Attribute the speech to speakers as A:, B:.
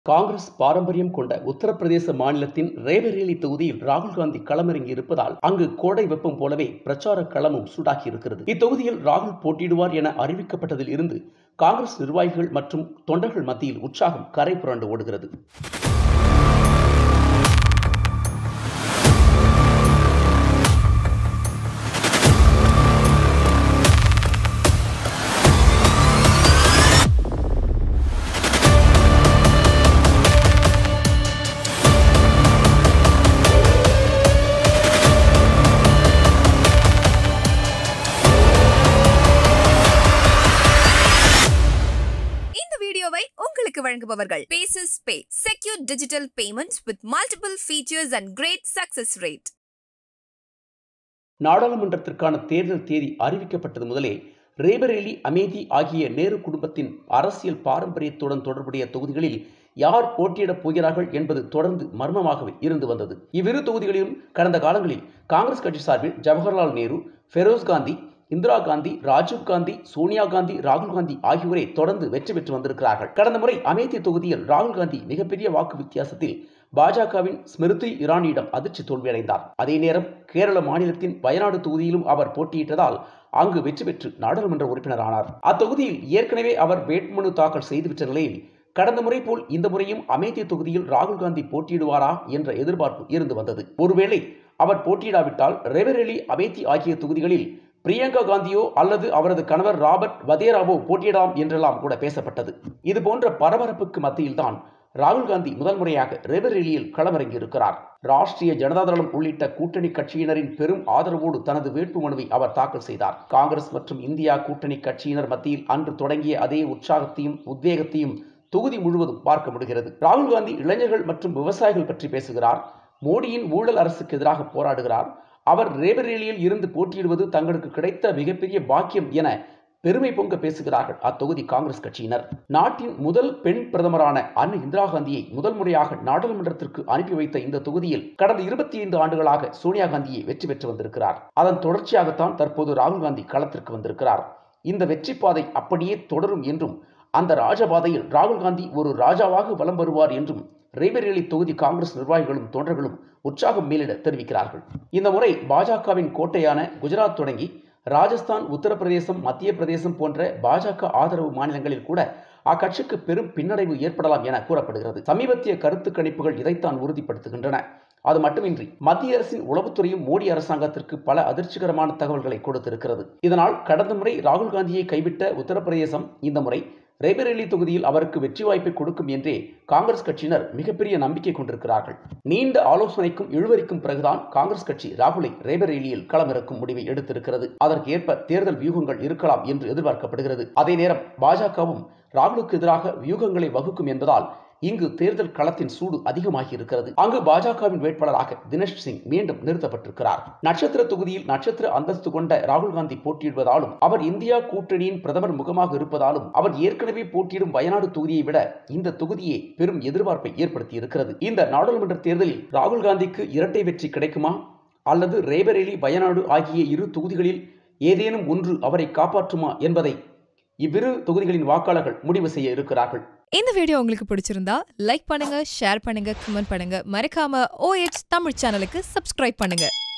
A: காங்கிரஸ் பாரம்பரியம் கொண்ட உத்தரப்பிரதேச மாநிலத்தின் ரேபரேலி தொகுதியில் ராகுல் காந்தி களமிறங்கி இருப்பதால் அங்கு கோடை வெப்பம் போலவே பிரச்சார களமும் சூடாகி இருக்கிறது இத்தொகுதியில் ராகுல் போட்டியிடுவார் என அறிவிக்கப்பட்டதில் இருந்து காங்கிரஸ் நிர்வாகிகள் மற்றும் தொண்டர்கள் மத்தியில் உற்சாகம் கரை புரண்டு ஓடுகிறது
B: இந்த வீடியோவை உங்களுக்கு வழங்குபவர்கள் Paces Pay secure digital payments with multiple features and great success rate
A: நாடாளுமன்றத்திற்கான தேர்தல் தேதி அறிவிக்கப்பட்டது முதலே ரேபரேலி அமேதி ஆகிய நேரு குடும்பத்தின் அரசியல் பாரம்பரியத்துடன் தொடர்புடைய தொகுதிகளில் யார் போட்டியிடப் போகிறார்கள் என்பது தொடர்ந்து மர்மமாகவே இருந்து வந்தது இவ்விரு தொகுதிகளிலும் கடந்த காலங்களில் காங்கிரஸ் கட்சி சார்பில் ஜவஹர்லால் நேரு ஃபெரோஸ் காந்தி இந்திரா காந்தி ராஜீவ் காந்தி சோனியா காந்தி ராகுல் காந்தி ஆகியோரே தொடர்ந்து வெற்றி பெற்று வந்திருக்கிறார்கள் கடந்த முறை அமேதி தொகுதியில் ராகுல் காந்தி மிகப்பெரிய வாக்கு வித்தியாசத்தில் பாஜகவின் ஸ்மிருதி இரானியிடம் அதிர்ச்சி தோல்வியடைந்தார் அதே நேரம் கேரள மாநிலத்தின் வயநாடு தொகுதியிலும் அவர் போட்டியிட்டதால் அங்கு வெற்றி பெற்று நாடாளுமன்ற உறுப்பினர் ஆனார் அத்தொகுதியில் ஏற்கனவே அவர் வேட்புமனு தாக்கல் செய்துவிட்ட நிலையில் கடந்த முறை போல் இந்த முறையும் அமேதி தொகுதியில் ராகுல் காந்தி போட்டியிடுவாரா என்ற எதிர்பார்ப்பு இருந்து வந்தது ஒருவேளை அவர் போட்டியிடாவிட்டால் ரெவரெலி அமேதி ஆகிய தொகுதிகளில் பிரியங்கா காந்தியோ அல்லது அவரது கணவர் ராபர்ட் வதேராவோ போட்டியிடலாம் என்றெல்லாம் கூட பேசப்பட்டது இது போன்ற பரபரப்புக்கு மத்தியில்தான் ராகுல் காந்தி முதல் முறையாக ரெபரேலியில் களமிறங்கியிருக்கிறார் ராஷ்டிரிய ஜனதாதளம் உள்ளிட்ட கூட்டணி கட்சியினரின் பெரும் ஆதரவோடு தனது வேட்புமனுவை அவர் தாக்கல் செய்தார் காங்கிரஸ் மற்றும் இந்தியா கூட்டணி கட்சியினர் மத்தியில் அன்று தொடங்கிய அதே உற்சாகத்தையும் உத்வேகத்தையும் தொகுதி முழுவதும் பார்க்க முடிகிறது ராகுல் காந்தி இளைஞர்கள் மற்றும் விவசாயிகள் பற்றி பேசுகிறார் மோடியின் ஊழல் அரசுக்கு எதிராக போராடுகிறார் அவர் ரேபரேலியில் இருந்து போட்டியிடுவது தங்களுக்கு கிடைத்த மிகப்பெரிய பாக்கியம் என பெருமை பொங்க பேசுகிறார்கள் அத்தொகுதி காங்கிரஸ் கட்சியினர் நாட்டின் முதல் பெண் பிரதமரான அன்னை இந்திரா காந்தியை முதல் முறையாக நாடாளுமன்றத்திற்கு அனுப்பி வைத்த இந்த தொகுதியில் கடந்த இருபத்தி ஐந்து ஆண்டுகளாக சோனியா காந்தியை வெற்றி பெற்று வந்திருக்கிறார் அதன் தொடர்ச்சியாகத்தான் தற்போது ராகுல் காந்தி களத்திற்கு வந்திருக்கிறார் இந்த வெற்றி பாதை அப்படியே தொடரும் என்றும் அந்த ராஜபாதையில் ராகுல் காந்தி ஒரு ராஜாவாக வலம் வருவார் என்றும் ரேபரேலி தொகுதி காங்கிரஸ் நிர்வாகிகளும் தொண்டர்களும் உற்சாகம் மேலிட தெரிவிக்கிறார்கள் இந்த முறை பாஜகவின் கோட்டையான குஜராத் தொடங்கி ராஜஸ்தான் உத்தரப்பிரதேசம் மத்திய பிரதேசம் போன்ற பாஜக ஆதரவு மாநிலங்களில் கூட அக்கட்சிக்கு பெரும் பின்னடைவு ஏற்படலாம் என கூறப்படுகிறது சமீபத்திய கருத்து கணிப்புகள் இதைத்தான் உறுதிப்படுத்துகின்றன அது மட்டுமின்றி மத்திய அரசின் உளவுத்துறையும் மோடி அரசாங்கத்திற்கு பல அதிர்ச்சிகரமான தகவல்களை கொடுத்திருக்கிறது இதனால் கடந்த முறை ராகுல் காந்தியை கைவிட்ட உத்தரப்பிரதேசம் இந்த முறை ரேபரேலி தொகுதியில் அவருக்கு வெற்றி வாய்ப்பை கொடுக்கும் என்றே காங்கிரஸ் கட்சியினர் மிகப்பெரிய நம்பிக்கை கொண்டிருக்கிறார்கள் நீண்ட ஆலோசனைக்கும் இழுவரிக்கும் பிறகுதான் காங்கிரஸ் கட்சி ராகுலை ரேபரேலியில் களமிறக்கும் முடிவை எடுத்திருக்கிறது அதற்கு ஏற்ப தேர்தல் வியூகங்கள் இருக்கலாம் என்று எதிர்பார்க்கப்படுகிறது அதே நேரம் பாஜகவும் ராகுலுக்கு எதிராக வியூகங்களை வகுக்கும் என்பதால் இங்கு தேர்தல் களத்தின் சூடு அதிகமாகி இருக்கிறது அங்கு பாஜகவின் வேட்பாளராக தினேஷ் சிங் மீண்டும் நிறுத்தப்பட்டிருக்கிறார் நட்சத்திர தொகுதியில் நட்சத்திர அந்தஸ்து கொண்ட ராகுல் காந்தி போட்டியிடுவதாலும் அவர் இந்தியா கூட்டணியின் பிரதமர் முகமாக இருப்பதாலும் அவர் ஏற்கனவே போட்டியிடும் வயநாடு தொகுதியை விட இந்த தொகுதியே பெரும் எதிர்பார்ப்பை ஏற்படுத்தி இருக்கிறது இந்த நாடாளுமன்ற தேர்தலில் ராகுல் காந்திக்கு இரட்டை வெற்றி கிடைக்குமா அல்லது ரேபரேலி வயநாடு ஆகிய இரு தொகுதிகளில் ஏதேனும் ஒன்று அவரை காப்பாற்றுமா என்பதை இவ்விரு தொகுதிகளின் வாக்காளர்கள் முடிவு செய்ய இருக்கிறார்கள்
B: இந்த வீடியோ உங்களுக்கு பிடிச்சிருந்தா லைக் பண்ணுங்க ஷேர் பண்ணுங்க கமெண்ட் பண்ணுங்க மறக்காம OH தமிழ் சேனலுக்கு சப்ஸ்கிரைப் பண்ணுங்க